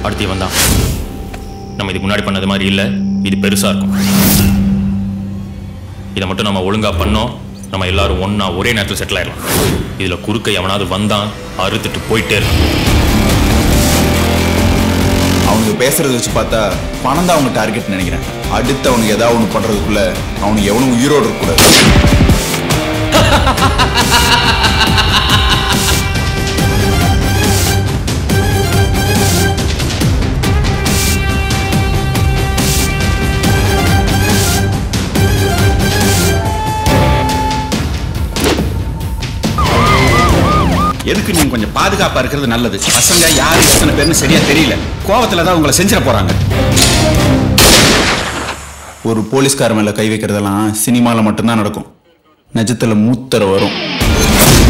அடுத்து இவன் தான் நம்ம இதுக்கு முன்னாடி பண்ணது மாதிரி இல்லை இது பெருசா இருக்கும் இதை மட்டும் நம்ம ஒழுங்கா பண்ணோம் நம்ம எல்லாரும் ஒண்ணா ஒரே நேரத்தில் செட்டில் ஆயிடலாம் இதுல குறுக்க எவனாவது வந்தான் அறுத்துட்டு போயிட்டே இருக்கான் அவனுக்கு பேசுறத வச்சு பார்த்தா பணம் தான் அவங்க டார்கெட் நினைக்கிறேன் அடுத்து அவனுக்கு ஏதாவது ஒன்று பண்றதுக்குள்ள அவனுக்கு எவனும் உயிரோடு இருக்கக்கூடாது எதுக்கு நீங்க கொஞ்சம் பாதுகாப்பா இருக்கிறது நல்லது பசங்க யாரு எத்தனை பேர்னு சரியா தெரியல கோவத்துல தான் உங்களை செஞ்சிட போறாங்க ஒரு போலீஸ்கார மேல கை வைக்கிறதெல்லாம் சினிமால மட்டும்தான் நடக்கும் நிஜத்துல மூத்தர வரும்